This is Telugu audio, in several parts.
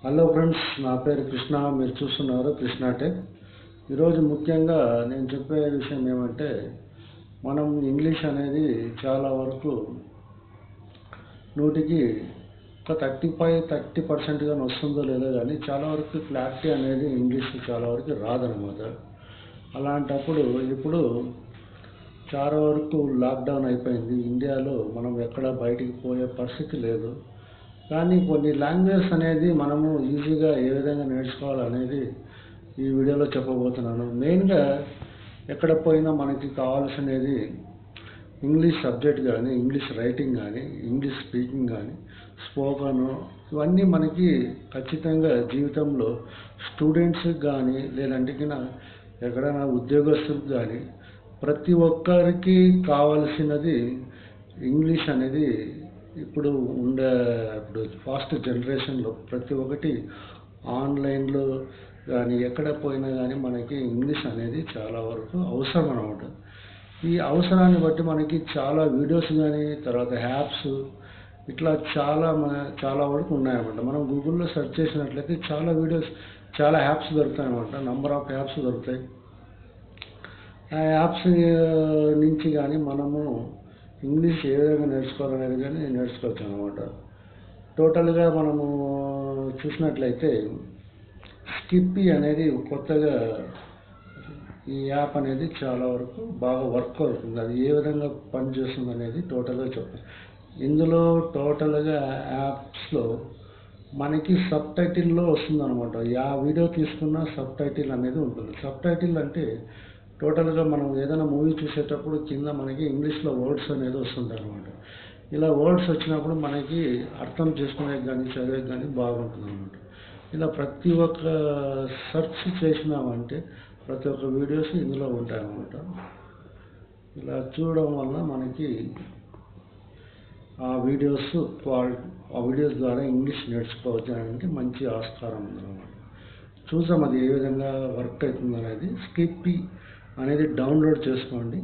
హలో ఫ్రెండ్స్ నా పేరు కృష్ణ మీరు చూస్తున్నారు కృష్ణ టెక్ ఈరోజు ముఖ్యంగా నేను చెప్పే విషయం ఏమంటే మనం ఇంగ్లీష్ అనేది చాలా వరకు నూటికి ఒక థర్టీ ఫైవ్ థర్టీ పర్సెంట్ కానీ వస్తుందో లేదో కానీ చాలా వరకు క్లారిటీ అనేది ఇంగ్లీష్ చాలా వరకు రాదనమాట అలాంటప్పుడు ఇప్పుడు చాలా వరకు లాక్డౌన్ అయిపోయింది ఇండియాలో మనం ఎక్కడ బయటికి పోయే పరిస్థితి లేదు కానీ కొన్ని లాంగ్వేజెస్ అనేది మనము ఈజీగా ఏ విధంగా నేర్చుకోవాలనేది ఈ వీడియోలో చెప్పబోతున్నాను మెయిన్గా ఎక్కడ పోయినా మనకి కావాల్సినది ఇంగ్లీష్ సబ్జెక్ట్ కానీ ఇంగ్లీష్ రైటింగ్ కానీ ఇంగ్లీష్ స్పీకింగ్ కానీ స్పోకన్ ఇవన్నీ మనకి ఖచ్చితంగా జీవితంలో స్టూడెంట్స్కి కానీ లేదంటే కింద ఎక్కడైనా ఉద్యోగస్తులకు కానీ ప్రతి ఒక్కరికి కావాల్సినది ఇంగ్లీష్ అనేది ఇప్పుడు ఉండే ఇప్పుడు ఫాస్ట్ జనరేషన్లో ప్రతి ఒక్కటి ఆన్లైన్లో కానీ ఎక్కడ పోయినా కానీ మనకి ఇంగ్లీష్ అనేది చాలా వరకు అవసరం అనమాట ఈ అవసరాన్ని బట్టి మనకి చాలా వీడియోస్ కానీ తర్వాత యాప్స్ ఇట్లా చాలా మన- చాలా వరకు ఉన్నాయన్నమాట మనం గూగుల్లో సెర్చ్ చేసినట్లయితే చాలా వీడియోస్ చాలా యాప్స్ దొరుకుతాయి అనమాట నంబర్ ఆఫ్ యాప్స్ దొరుకుతాయి ఆ యాప్స్ నుంచి కానీ మనము ఇంగ్లీష్ ఏ విధంగా నేర్చుకోవాలనేది కానీ నేర్చుకోవచ్చు అనమాట టోటల్గా మనము చూసినట్లయితే స్కిప్పీ అనేది కొత్తగా ఈ యాప్ అనేది చాలా వరకు బాగా వర్క్ అవుతుంది అది ఏ విధంగా పనిచేస్తుంది అనేది టోటల్గా చెప్తాను ఇందులో టోటల్గా యాప్స్లో మనకి సబ్ టైటిల్లో వస్తుంది అనమాట ఆ వీడియో తీసుకున్న సబ్ టైటిల్ అనేది ఉంటుంది సబ్ టైటిల్ అంటే టోటల్గా మనం ఏదైనా మూవీ చూసేటప్పుడు కింద మనకి ఇంగ్లీష్లో వర్డ్స్ అనేది వస్తుంటాయి అనమాట ఇలా వర్డ్స్ వచ్చినప్పుడు మనకి అర్థం చేసుకునే కానీ చదివే కానీ బాగుంటుంది అనమాట ఇలా ప్రతి ఒక్క సెర్చ్ చేసినామంటే ప్రతి ఒక్క వీడియోస్ ఇందులో ఉంటాయి అన్నమాట ఇలా చూడడం వల్ల మనకి ఆ వీడియోస్ క్వాల్ ఆ వీడియోస్ ద్వారా ఇంగ్లీష్ నేర్చుకోవడానికి మంచి ఆస్కారం ఉందన్నమాట చూసాం అది ఏ విధంగా వర్క్ అవుతుంది అనేది స్కిప్పీ అనేది డౌన్లోడ్ చేసుకోండి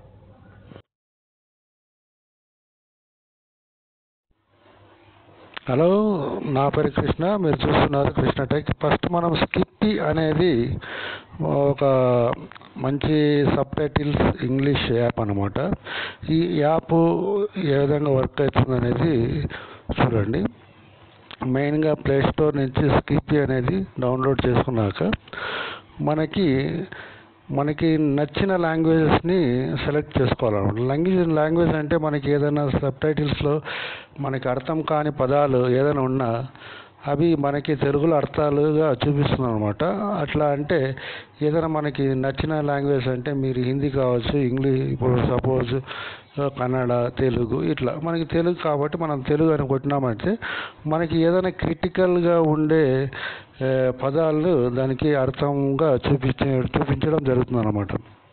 హలో నా పేరు కృష్ణ మీరు చూస్తున్నారు కృష్ణ టెక్ ఫస్ట్ మనం స్కిప్పీ అనేది ఒక మంచి సబ్ టైటిల్స్ ఇంగ్లీష్ యాప్ అనమాట ఈ యాప్ ఏ విధంగా వర్క్ అవుతుంది అనేది చూడండి మెయిన్గా ప్లే స్టోర్ నుంచి స్కిప్పీ అనేది డౌన్లోడ్ చేసుకున్నాక మనకి మనకి నచ్చిన లాంగ్వేజెస్ని సెలెక్ట్ చేసుకోవాలన్నమాట లాంగ్వేజ్ లాంగ్వేజ్ అంటే మనకి ఏదైనా సబ్ టైటిల్స్లో మనకి అర్థం కాని పదాలు ఏదైనా ఉన్నా అవి మనకి తెలుగులో అర్థాలుగా చూపిస్తుంది అనమాట అట్లా అంటే ఏదైనా మనకి నచ్చిన లాంగ్వేజ్ అంటే మీరు హిందీ కావచ్చు ఇంగ్లీష్ ఇప్పుడు సపోజ్ కన్నడ తెలుగు ఇట్లా మనకి తెలుగు కాబట్టి మనం తెలుగు అని కొట్టినామంటే మనకి ఏదైనా క్రిటికల్గా ఉండే ఏ, పదాలు దానికి అర్థంగా చూపించ చూపించడం జరుగుతుంది అనమాట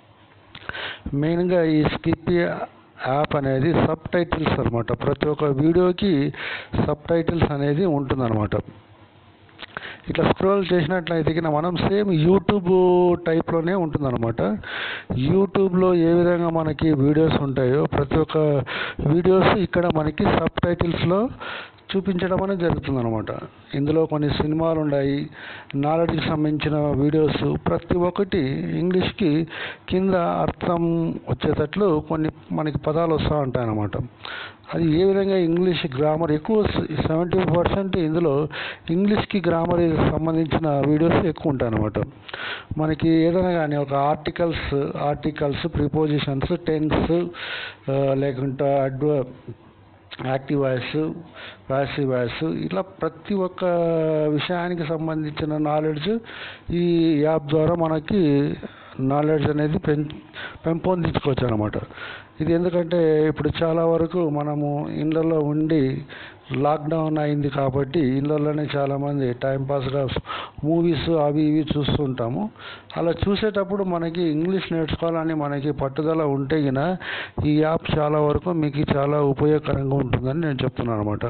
మెయిన్గా ఈ స్కిప్ యాప్ అనేది సబ్ టైటిల్స్ అనమాట ప్రతి ఒక్క వీడియోకి సబ్ టైటిల్స్ అనేది ఉంటుందన్నమాట ఇట్లా స్క్రోల్ చేసినట్లయితే కింద మనం సేమ్ యూట్యూబ్ టైప్లోనే ఉంటుందన్నమాట యూట్యూబ్లో ఏ విధంగా మనకి వీడియోస్ ఉంటాయో ప్రతి ఒక్క వీడియోస్ ఇక్కడ మనకి సబ్ టైటిల్స్లో చూపించడం అనేది జరుగుతుంది అనమాట ఇందులో కొన్ని సినిమాలు ఉన్నాయి నాలెడ్జ్కి సంబంధించిన వీడియోస్ ప్రతి ఒక్కటి ఇంగ్లీష్కి కింద అర్థం వచ్చేటట్లు కొన్ని మనకి పదాలు వస్తూ ఉంటాయి అన్నమాట అది ఏ విధంగా ఇంగ్లీష్ గ్రామర్ ఎక్కువ సెవెంటీ పర్సెంట్ ఇందులో ఇంగ్లీష్కి గ్రామర్ సంబంధించిన వీడియోస్ ఎక్కువ ఉంటాయి అన్నమాట మనకి ఏదైనా కానీ ఒక ఆర్టికల్స్ ఆర్టికల్స్ ప్రిపోజిషన్స్ టెన్స్ లేకుంటే అడ్వ యాక్టివ్ వాయిస్ ప్యాసివ్ వాయిస్ ఇట్లా ప్రతి ఒక్క విషయానికి సంబంధించిన నాలెడ్జ్ ఈ యాప్ ద్వారా మనకి నాలెడ్జ్ అనేది పెం పెంపొందించుకోవచ్చు అనమాట ఇది ఎందుకంటే ఇప్పుడు చాలా వరకు మనము ఇళ్ళల్లో ఉండి లాక్డౌన్ అయింది కాబట్టి ఇళ్ళల్లోనే చాలామంది టైంపాస్గా మూవీస్ అవి ఇవి చూస్తుంటాము అలా చూసేటప్పుడు మనకి ఇంగ్లీష్ నేర్చుకోవాలని మనకి పట్టుదల ఉంటే గిన ఈ యాప్ చాలా వరకు మీకు చాలా ఉపయోగకరంగా ఉంటుందని నేను చెప్తున్నాను అనమాట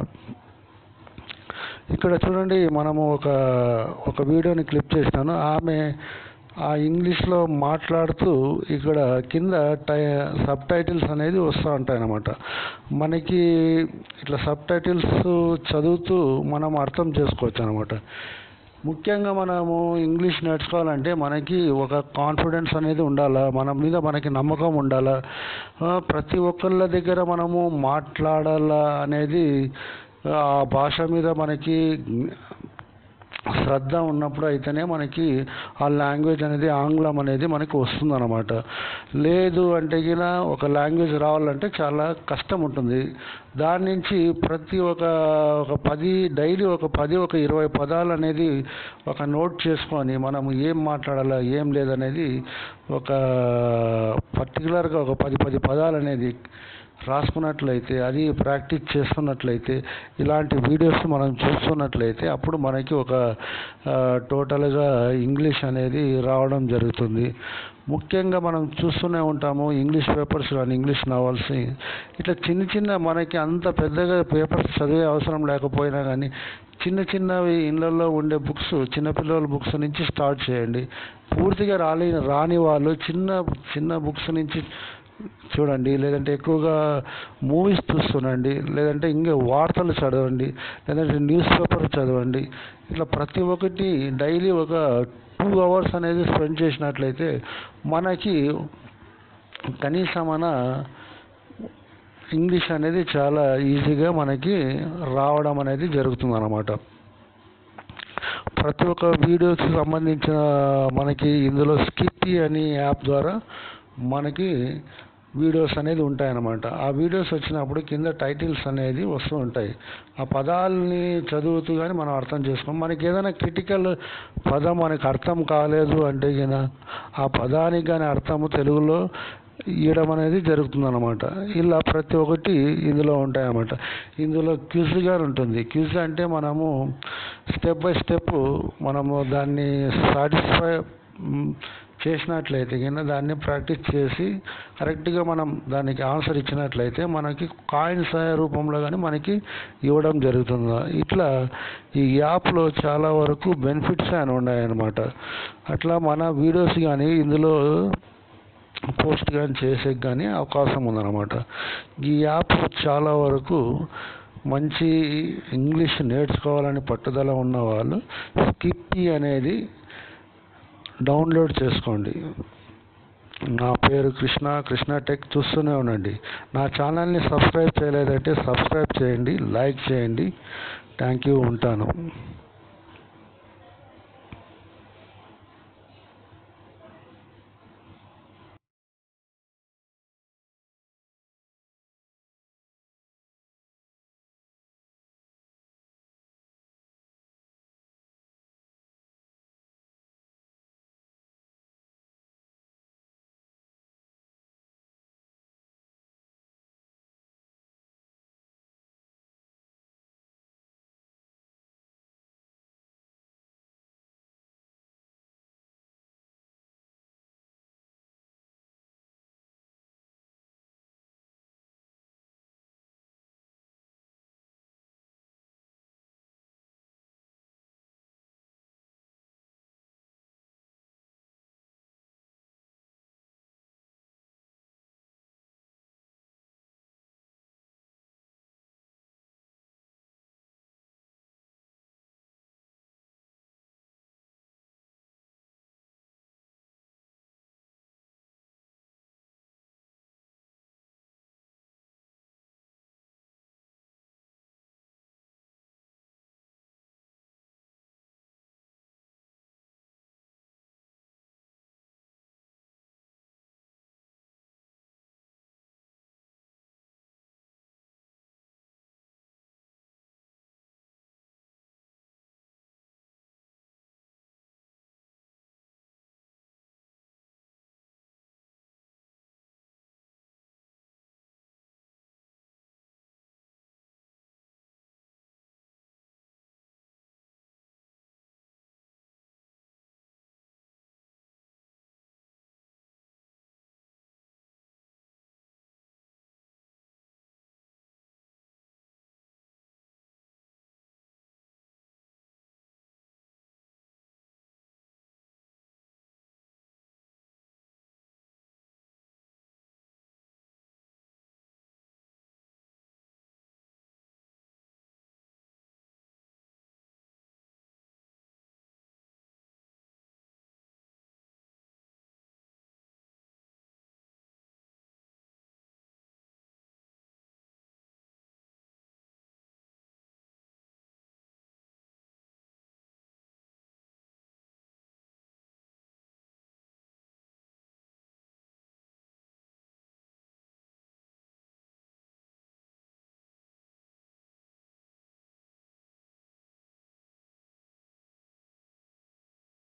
ఇక్కడ చూడండి మనము ఒక ఒక వీడియోని క్లిప్ చేసినాను ఆమె ఆ ఇంగ్లీష్లో మాట్లాడుతూ ఇక్కడ కింద టై సబ్ టైటిల్స్ అనేది వస్తూ ఉంటాయి అన్నమాట మనకి ఇట్లా సబ్ టైటిల్స్ చదువుతూ మనం అర్థం చేసుకోవచ్చు అనమాట ముఖ్యంగా మనము ఇంగ్లీష్ నేర్చుకోవాలంటే మనకి ఒక కాన్ఫిడెన్స్ అనేది ఉండాలా మన మీద మనకి నమ్మకం ఉండాలా ఆ, ప్రతి ఒక్కళ్ళ దగ్గర మనము మాట్లాడాలా అనేది ఆ భాష మీద మనకి శ్రద్ధ ఉన్నప్పుడు అయితేనే మనకి ఆ లాంగ్వేజ్ అనేది ఆంగ్లం అనేది మనకి వస్తుందన్నమాట లేదు అంటే గిన ఒక లాంగ్వేజ్ రావాలంటే చాలా కష్టం ఉంటుంది దాని నుంచి ప్రతి ఒక ఒక పది డైలీ ఒక పది ఒక ఇరవై పదాలు అనేది ఒక నోట్ చేసుకొని మనం ఏం మాట్లాడాలా ఏం లేదనేది ఒక పర్టికులర్గా ఒక పది పది పదాలు అనేది రాసుకున్నట్లయితే అది ప్రాక్టీస్ చేస్తున్నట్లయితే ఇలాంటి వీడియోస్ మనం చూస్తున్నట్లయితే అప్పుడు మనకి ఒక ఆ, టోటల్గా ఇంగ్లీష్ అనేది రావడం జరుగుతుంది ముఖ్యంగా మనం చూస్తూనే ఉంటాము ఇంగ్లీష్ పేపర్స్ కానీ ఇంగ్లీష్ నావల్స్ ఇట్లా చిన్న చిన్న మనకి అంత పెద్దగా పేపర్స్ చదివే అవసరం లేకపోయినా కానీ చిన్న చిన్నవి ఇళ్ళల్లో ఉండే బుక్స్ చిన్నపిల్లల బుక్స్ నుంచి స్టార్ట్ చేయండి పూర్తిగా రాని రాని వాళ్ళు చిన్న చిన్న బుక్స్ నుంచి చూడండి లేదంటే ఎక్కువగా మూవీస్ చూస్తుండండి లేదంటే ఇంకా వార్తలు చదవండి లేదంటే న్యూస్ పేపర్ చదవండి ఇట్లా ప్రతి ఒక్కటి డైలీ ఒక టూ అవర్స్ అనేది స్పెండ్ చేసినట్లయితే మనకి కనీసమైన ఇంగ్లీష్ అనేది చాలా ఈజీగా మనకి రావడం అనేది జరుగుతుంది అన్నమాట ప్రతి ఒక్క వీడియోకి సంబంధించిన మనకి ఇందులో స్కిప్పీ అని యాప్ ద్వారా మనకి వీడియోస్ అనేది ఉంటాయన్నమాట ఆ వీడియోస్ వచ్చినప్పుడు కింద టైటిల్స్ అనేది వస్తూ ఉంటాయి ఆ పదాలని చదువుతూ కానీ మనం అర్థం చేసుకోం మనకి ఏదైనా క్రిటికల్ పదం మనకి అర్థం కాలేదు అంటే గిన ఆ పదానికి కానీ అర్థము తెలుగులో ఇవ్వడం అనేది జరుగుతుందన్నమాట ఇలా ప్రతి ఒక్కటి ఇందులో ఉంటాయన్నమాట ఇందులో క్విజ్ గారు ఉంటుంది క్విజ్ అంటే మనము స్టెప్ బై స్టెప్ మనము దాన్ని సాటిస్ఫై చేసినట్లయితే కింద దాన్ని ప్రాక్టీస్ చేసి కరెక్ట్గా మనం దానికి ఆన్సర్ ఇచ్చినట్లయితే మనకి కాయిన్స్ రూపంలో కానీ మనకి ఇవ్వడం జరుగుతుంది ఇట్లా ఈ యాప్లో చాలా వరకు బెనిఫిట్స్ అని ఉన్నాయన్నమాట అట్లా మన వీడియోస్ కానీ ఇందులో పోస్ట్ కానీ చేసే కానీ అవకాశం ఉందన్నమాట ఈ యాప్ చాలా వరకు మంచి ఇంగ్లీష్ నేర్చుకోవాలని పట్టుదల ఉన్న వాళ్ళు స్కిప్పీ అనేది డౌన్లోడ్ చేసుకోండి నా పేరు కృష్ణ కృష్ణ టెక్ చూస్తూనే ఉండండి నా ఛానల్ని సబ్స్క్రైబ్ చేయలేదంటే సబ్స్క్రైబ్ చేయండి లైక్ చేయండి థ్యాంక్ యూ ఉంటాను